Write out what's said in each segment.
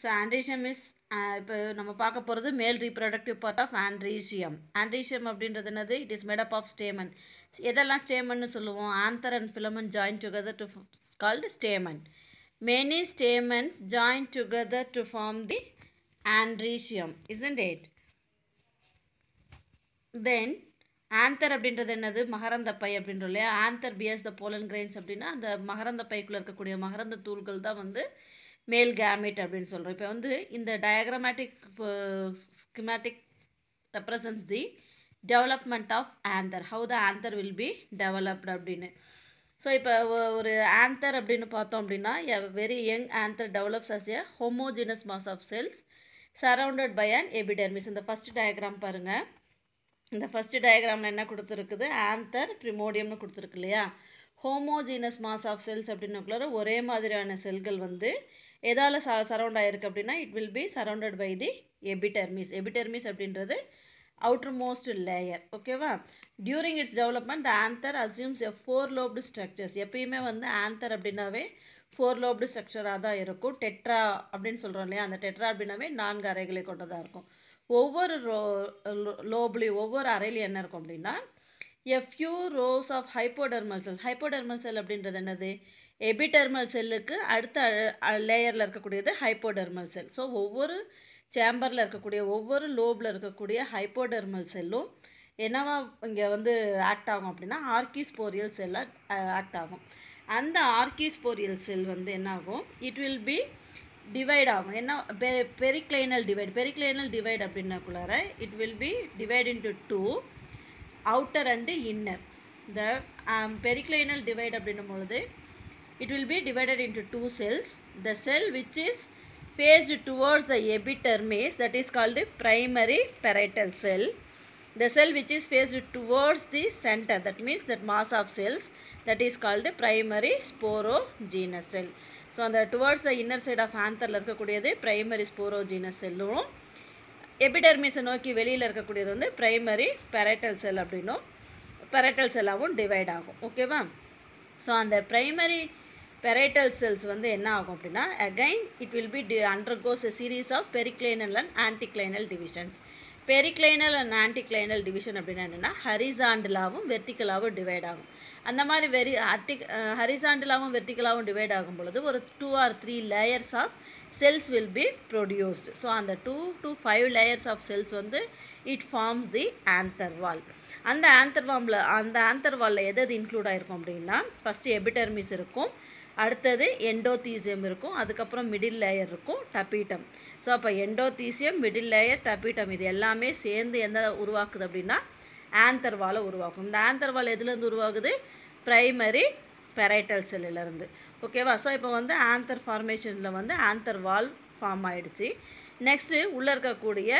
So androecium is இப்போ நம்ம பார்க்க போகிறது male reproductive part of androecium androecium அப்படின்றது என்னது it is made up of stamen எதெல்லாம் ஸ்டேமன்னு சொல்லுவோம் anther and filament join together to called stamen many stamens join together to form the androecium isn't it then anther அப்படின்றது என்னது மகரந்த பை அப்படின்றோம் இல்லையா anther bears the pollen grains அப்படின்னா அந்த மகரந்த பைக்குள்ளே இருக்கக்கூடிய மகரந்த தூள்கள் தான் வந்து மேல் கேமிட் அப்படின்னு சொல்கிறோம் இப்போ வந்து இந்த diagrammatic schematic represents the development of anther how the anther will be developed அப்படின்னு ஸோ இப்போ ஒரு ஆந்தர் அப்படின்னு பார்த்தோம் அப்படின்னா a very young anther develops as a homogeneous mass of cells surrounded by an epidermis இந்த ஃபஸ்ட் டயக்ராம் பாருங்கள் இந்த first டயக்ராமில் என்ன கொடுத்துருக்குது ஆந்தர் ப்ரிமோடியம்னு கொடுத்துருக்கு இல்லையா ஹோமோஜீனஸ் மாஸ் ஆஃப் செல்ஸ் அப்படின்னுக்குள்ள ஒரே மாதிரியான செல்கள் வந்து எதால் ச சரவுண்ட் ஆகிருக்கு அப்படின்னா it will be surrounded by the epidermis epidermis அப்படின்றது அவுட்டர் மோஸ்ட் லேயர் ஓகேவா during its development the anther assumes a four lobed structures எப்பயுமே வந்து ஆந்தர் அப்படின்னாவே ஃபோர் லோப்டு ஸ்ட்ரக்சராக தான் இருக்கும் டெட்ரா அப்படின்னு சொல்கிறோம் இல்லையா அந்த டெட்ரா அப்படின்னாவே நான்கு அறைகளை கொண்டதாக இருக்கும் ஒவ்வொரு ரோ லோப்லேயும் ஒவ்வொரு அறையிலையும் என்ன இருக்கும் அப்படின்னா a few rows of hypodermal cells hypodermal cell அப்படின்றது என்னது எபிடர்மல் செல்லுக்கு அடுத்த லேயரில் இருக்கக்கூடியது ஹைப்போடர்மல் செல் ஸோ ஒவ்வொரு சேம்பரில் இருக்கக்கூடிய ஒவ்வொரு லோபில் இருக்கக்கூடிய ஹைப்போடர்மல் செல்லும் என்னவா இங்கே வந்து ஆக்ட் ஆகும் அப்படின்னா ஆர்கிஸ்போரியல் செல்லாக ஆக்ட் ஆகும் அந்த ஆர்கிஸ்போரியல் செல் வந்து என்ன ஆகும் இட் வில் பி டிவைட் ஆகும் என்ன பெ பெரிக்ளைனல் டிவைட் பெரிக்ளைனல் டிவைட் அப்படின்னாக்குள்ளார it will be divide into two outer and inner the periclinal divide அப்படின்னும் பொழுது it will be divided into two cells the cell which is faced towards the epidermis that is called primary parietal cell the cell which is faced towards the center that means that mass of cells that is called primary sporogenous cell so அந்த towards the inner side of ஆந்தரில் இருக்கக்கூடியது primary sporogenous செல்லும் எபிடெர்மிஸை நோக்கி வெளியில் இருக்கக்கூடியது வந்து primary பெரட்டல் செல் அப்படின்னும் பெரட்டல் செல்லாகவும் divide ஆகும் ஓகேவா ஸோ அந்த ப்ரைமரி பெரைட்டல் செல்ஸ் வந்து என்ன ஆகும் அப்படின்னா அகைன் இட் வில் பி டி undergoes a series of periclinal and anticlinal divisions periclinal and anticlinal division அப்படின்னா என்னென்னா ஹரிசாண்டலாகவும் வெர்டிக்கலாகவும் டிவைட் ஆகும் அந்த மாதிரி வெரி அர்டிக் ஹரிசாண்டலாகவும் வெர்டிக்கலாகவும் டிவைட் ஆகும் பொழுது ஒரு two or three layers of cells will be produced so அந்த two to five layers of cells வந்து it forms the anther wall அந்த ஆந்தர் வாமில் அந்த ஆந்தர் வாலில் எது எது இன்க்ளூட் ஆகிருக்கும் அப்படின்னா ஃபஸ்ட்டு எபிடர்மிஸ் இருக்கும் அடுத்தது எண்டோதீசியம் இருக்கும் அதுக்கப்புறம் மிடில் லேயர் இருக்கும் டபீட்டம் ஸோ அப்போ எண்டோதீசியம் மிடில் லேயர் டபீட்டம் இது எல்லாமே சேர்ந்து எந்த உருவாக்குது அப்படின்னா ஆந்தர் வாலை உருவாக்கும் இந்த ஆந்தர் வால் எதுலேருந்து உருவாகுது ப்ரைமரி பெரைட்டல் செல்லிலேருந்து ஓகேவா ஸோ இப்போ வந்து ஆந்தர் ஃபார்மேஷனில் வந்து ஆந்தர் வால் ஃபார்ம் ஆகிடுச்சு நெக்ஸ்ட்டு உள்ளே இருக்கக்கூடிய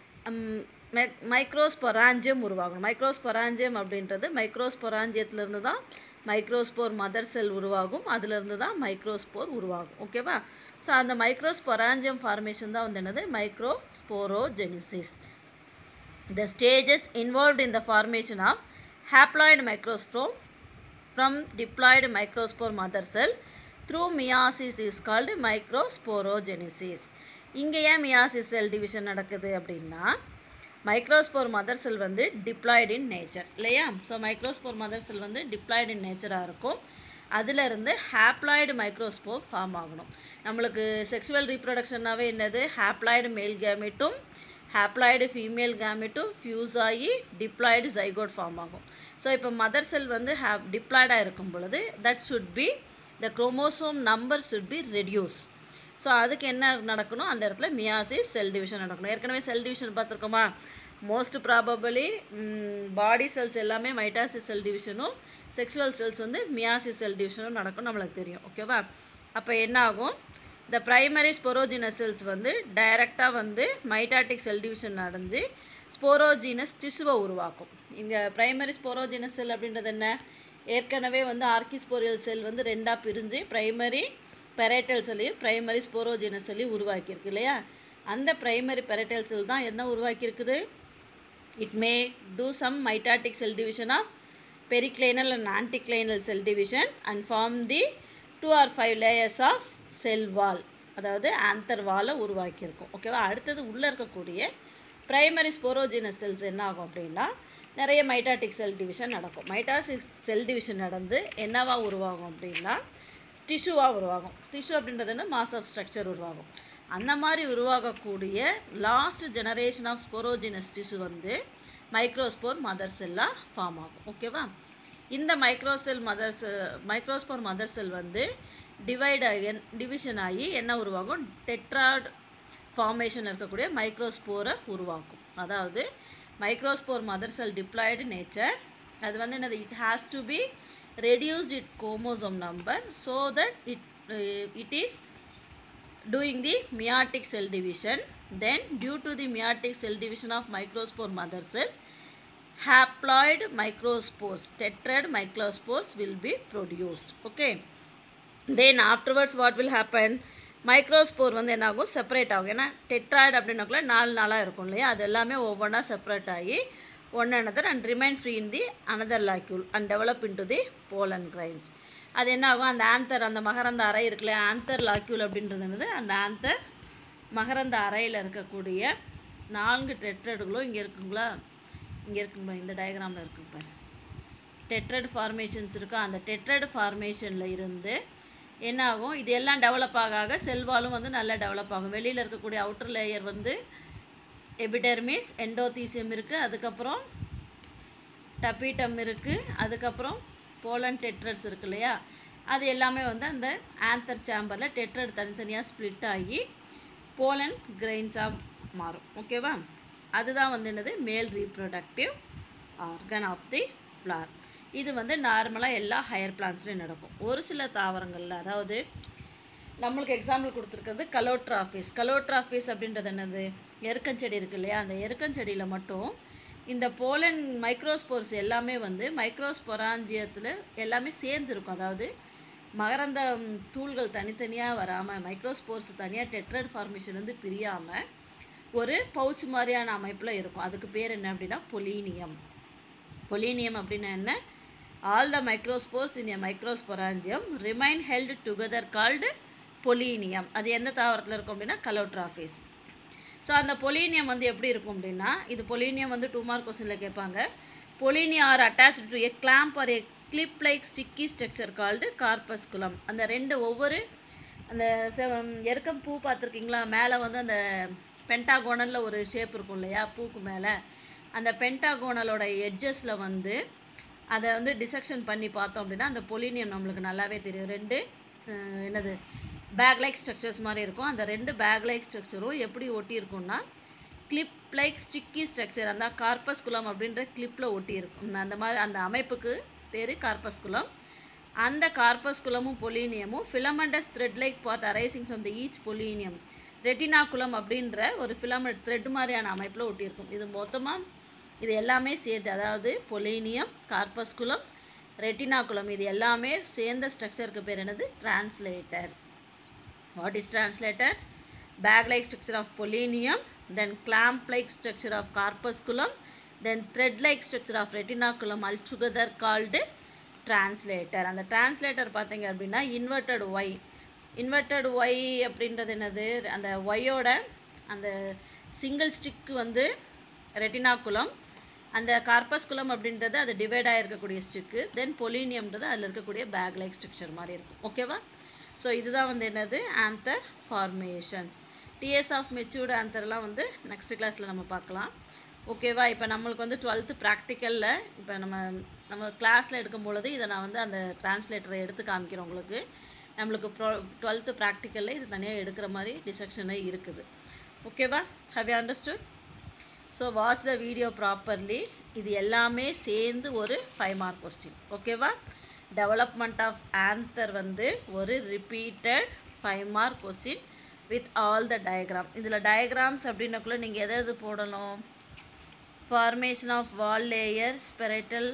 மைக்ரோஸ்பொராஞ்சியம் உருவாகணும் மைக்ரோஸ்பொராஞ்சியம் அப்படின்றது மைக்ரோஸ்பொராஞ்சியத்துலேருந்து தான் மைக்ரோஸ்போர் மதர் செல் உருவாகும் அதிலிருந்து தான் மைக்ரோஸ்போர் உருவாகும் ஓகேவா ஸோ அந்த மைக்ரோஸ்பொராஞ்சியம் ஃபார்மேஷன் தான் வந்து என்னது microsporogenesis the stages involved in the formation of haploid microspore from diploid microspore mother cell through meiosis is called microsporogenesis இங்கே ஏன் மியாசிஸ் செல் டிவிஷன் நடக்குது அப்படின்னா மைக்ரோஸ்போர் மதர் செல் வந்து டிப்ளாய்டு இன் நேச்சர் இல்லையா so microspore mother cell வந்து diploid இன் நேச்சராக இருக்கும் அதிலிருந்து haploid microspore form ஆகணும் நம்மளுக்கு செக்ஷுவல் ரீப்ரொடக்ஷன்னாவே என்னது ஹாப்ளாய்டு மேல் கேமிட்டும் ஹாப்ளாய்டு ஃபீமேல் கேமிட்டும் ஃபியூஸ் ஆகி டிப்ளாய்டு ஜைகோட் ஃபார்ம் ஆகும் ஸோ இப்போ மதர் செல் வந்து ஹேப் டிப்ளாய்டாக இருக்கும் பொழுது that should be the chromosome number should be reduce so அதுக்கு என்ன நடக்கணும் அந்த இடத்துல மியாசிஸ் செல் டிவிஷன் நடக்கணும் ஏற்கனவே செல் டிவிஷன் பார்த்துருக்கோமா மோஸ்ட் ப்ராபபிளி பாடி செல்ஸ் எல்லாமே மைட்டாசிஸ் செல் டிவிஷனும் செக்ஷுவல் செல்ஸ் வந்து மியாசிஸ் செல் டிவிஷனும் நடக்கும் நம்மளுக்கு தெரியும் ஓகேவா அப்போ என்ன ஆகும் இந்த ப்ரைமரி ஸ்பொரோஜினஸ் செல்ஸ் வந்து டைரெக்டாக வந்து மைட்டாட்டிக் செல் டிவிஷன் நடந்து ஸ்போரோஜினஸ் டிஷ்யூவை உருவாக்கும் இங்கே ப்ரைமரி ஸ்போரோஜினஸ் செல் அப்படின்றது என்ன ஏற்கனவே வந்து ஆர்கிஸ்போரியல் செல் வந்து ரெண்டாக பிரிஞ்சு ப்ரைமரி பெரைட்டல் செல்லையும் ப்ரைமரி ஸ்போரோஜினஸ் செல்லையும் உருவாக்கியிருக்கு இல்லையா அந்த ப்ரைமரி பெரைட்டல் செல் தான் என்ன உருவாக்கியிருக்குது it may do some mitotic cell division of periclinal and anticlinal cell division and form the two or five layers of cell wall அதாவது ஆந்தர் வாலை உருவாக்கியிருக்கும் ஓகேவா அடுத்தது உள்ளே இருக்கக்கூடிய பிரைமரி ஸ்போரோஜினஸ் செல்ஸ் என்ன ஆகும் அப்படின்னா நிறைய மைட்டாட்டிக் செல் டிவிஷன் நடக்கும் மைட்டாசிக் செல் டிவிஷன் நடந்து என்னவா உருவாகும் அப்படின்னா டிஷ்யூவாக உருவாகும் டிஷ்யூ அப்படின்றது என்ன மாஸ் ஆஃப் ஸ்ட்ரக்சர் உருவாகும் அந்த மாதிரி உருவாகக்கூடிய last generation of sporogenous tissue வந்து மைக்ரோஸ்போர் மதர் செல்லாக ஃபார்ம் ஆகும் ஓகேவா இந்த microcell mother cell microspore mother cell வந்து டிவைட் ஆகி டிவிஷன் ஆகி என்ன உருவாகும் டெட்ராட் ஃபார்மேஷன் இருக்கக்கூடிய மைக்ரோஸ்போரை உருவாக்கும் அதாவது microspore mother cell diploid nature அது வந்து என்னது it has to be reduce it chromosome number so that it it is doing the meiotic cell division then due to the meiotic cell division of microspore mother cell haploid microspores tetrad microspores will be produced okay then afterwards what will happen microspore வந்து என்ன ஆகும் separate ஆகும் ஏன்னா Detroit அப்படின்னாக்குள்ள நாலு நாளாக இருக்கும் இல்லையா அது எல்லாமே ஒவ்வொன்றா செப்பரேட் ஆகி one another and remain free in the another locule and develop into the pollen grains அது என்ன ஆகும் அந்த ஆந்தர் அந்த மகரந்த அறை இருக்குல்ல ஆந்தர் லாக்யூல் அப்படின்றது என்னது அந்த ஆந்தர் மகரந்த அறையில் இருக்கக்கூடிய நான்கு டெட்ரடுகளும் இங்கே இருக்குங்களா இங்கே இருக்குங்க இந்த டயக்ராமில் இருக்குங்க பாரு டெட்ரட் ஃபார்மேஷன்ஸ் இருக்கும் அந்த டெட்ரட் ஃபார்மேஷனில் இருந்து என்ன ஆகும் இது எல்லாம் டெவலப் ஆக ஆக செல்வாலும் வந்து நல்லா டெவலப் ஆகும் வெளியில் இருக்கக்கூடிய அவுட்டர் லேயர் வந்து எபிடெர்மிஸ் எண்டோதீசியம் இருக்குது அதுக்கப்புறம் டபீட்டம் இருக்குது அதுக்கப்புறம் போலன் டெட்ரட்ஸ் இருக்கு இல்லையா அது எல்லாமே வந்து அந்த ஆந்தர் சேம்பரில் டெட்ரட் தனித்தனியாக ஸ்ப்ளிட் ஆகி போலன் கிரெயின்ஸாக மாறும் ஓகேவா அதுதான் வந்து என்னது male reproductive organ of the flower இது வந்து நார்மலாக எல்லா ஹையர் பிளான்ஸ்லையும் நடக்கும் ஒரு சில தாவரங்களில் அதாவது நம்மளுக்கு எக்ஸாம்பிள் கொடுத்துருக்கிறது கலோட்ராஃபிஸ் கலோட்ராஃபிஸ் அப்படின்றது என்னது எருக்கஞ்செடி இருக்கு இல்லையா அந்த எருக்கஞ்செடியில் மட்டும் இந்த போலன் மைக்ரோஸ்போர்ஸ் எல்லாமே வந்து மைக்ரோஸ்பொராஞ்சியத்தில் எல்லாமே சேர்ந்து இருக்கும் அதாவது மகரந்த ம், தூள்கள் தனித்தனியாக வராமல் மைக்ரோஸ்போர்ஸ் தனியாக டெட்ரட் ஃபார்மேஷன் வந்து பிரியாமல் ஒரு பவுச் மாதிரியான அமைப்பில் இருக்கும் அதுக்கு பேர் என்ன அப்படின்னா பொலீனியம் பொலீனியம் அப்படின்னா என்ன all the microspores in a microsporangium remain held together called pollinium அது எந்த தாவரத்தில் இருக்கும் அப்படின்னா கலோட்ராஃபிஸ் ஸோ அந்த பொலீனியம் வந்து எப்படி இருக்கும் அப்படின்னா இது பொலீனியம் வந்து டூ மார்க் கொஸ்டினில் கேட்பாங்க pollinium are attach to a clamp or a clip like sticky structure called corpusculum அந்த ரெண்டு ஒவ்வொரு அந்த செவ- எருக்கம் பூ பார்த்துருக்கீங்களா மேலே வந்து அந்த பென்டாகோனலில் ஒரு ஷேப் இருக்கும் இல்லையா பூக்கு மேலே அந்த பென்டாகோனலோட எட்ஜஸில் வந்து அதை வந்து டிசெக்ஷன் பண்ணி பார்த்தோம் அப்படின்னா அந்த பொலினியம் நம்மளுக்கு நல்லாவே தெரியும் ரெண்டு அஹ், என்னது பேக் லைக் ஸ்ட்ரக்சர்ஸ் மாதிரி இருக்கும் அந்த ரெண்டு பேக் லைக் ஸ்ட்ரக்சரும் எப்படி ஒட்டி இருக்கும்னா கிளிப் லைக் ஸ்டிக்கி ஸ்ட்ரக்சர் அந்த கார்பஸ்குலம் அப்படின்ற கிளிப்பில் ஒட்டி இருக்கும் அந்த மாதிரி அந்த அமைப்புக்கு பேர் கார்பஸ்குலம் அந்த கார்பஸ்குலமும் பொலீனியமும் filamentous thread like part arising from the each pollinium retinaculum அப்படின்ற ஒரு ஃபிலமெண்ட் த்ரெட் மாதிரியான அமைப்பில் ஒட்டியிருக்கும் இது மொத்தமாக இது எல்லாமே சேர்த்து அதாவது பொலீனியம் கார்பஸ்குலம் ரெட்டினாகுலம் இது எல்லாமே சேர்ந்த ஸ்ட்ரக்சருக்கு பேர் என்னது translator What is translator? Bag-like structure of polonium, then clamp-like structure of corpusculum, then thread-like structure of retinaculum altogether called translator. அந்த translator பார்த்தீங்க அப்படின்னா inverted Y. inverted Y அப்படின்றது என்னது அந்த ஒய்யோட அந்த சிங்கிள் ஸ்டிக் வந்து ரெட்டினாக்குலம் அந்த கார்பஸ்குலம் அப்படின்றது அது டிவைட் ஆகிருக்கக்கூடிய ஸ்டிக்கு தென் பொலீனியம்ன்றது அதில் இருக்கக்கூடிய பேக் லைக் ஸ்ட்ரக்சர் மாதிரி இருக்கும் ஓகேவா ஸோ இதுதான் வந்து என்னது anther formations TS of matured ஆந்தர்லாம் வந்து நெக்ஸ்ட் கிளாஸில் நம்ம பார்க்கலாம் ஓகேவா இப்போ நம்மளுக்கு வந்து டுவெல்த்து ப்ராக்டிக்கலில் இப்போ நம்ம நம்ம கிளாஸில் எடுக்கும் பொழுது இதை நான் வந்து அந்த டிரான்ஸ்லேட்டரை எடுத்து காமிக்கிறேன் உங்களுக்கு நம்மளுக்கு ப்ரோ டுவெல்த்து ப்ராக்டிக்கலில் இது தனியாக எடுக்கிற மாதிரி டிசெக்ஷனே இருக்குது ஓகேவா how you understood so watch the video properly இது எல்லாமே சேர்ந்து ஒரு ஃபைவ் மார்க் கொஸ்டின் ஓகேவா டெவலப்மெண்ட் ஆஃப் ஆன்சர் வந்து ஒரு repeated five mark question with all the diagram இதில் டயக்ராம்ஸ் அப்படின்னக்குள்ள நீங்கள் எதை எது போடணும் ஃபார்மேஷன் ஆஃப் வால் லேயர் ஸ்பெரட்டல்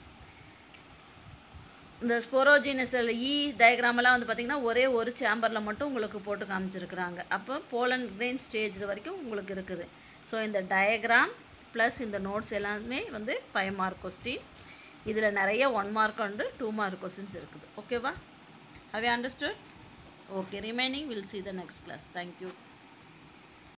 இந்த ஸ்போரோஜினஸ் இ டயக்ராமெல்லாம் வந்து பார்த்திங்கன்னா ஒரே ஒரு சேம்பரில் மட்டும் உங்களுக்கு போட்டு காமிச்சிருக்கிறாங்க அப்போ போலன் கிரெயின் ஸ்டேஜ் வரைக்கும் உங்களுக்கு இருக்குது ஸோ இந்த டயக்ராம் ப்ளஸ் இந்த நோட்ஸ் எல்லாமே வந்து ஃபைவ் மார்க் கொஸ்டின் இதில் நிறைய one mark and two mark questions இருக்குது ஓகேவா how you understood okay remaining will see the next class thank you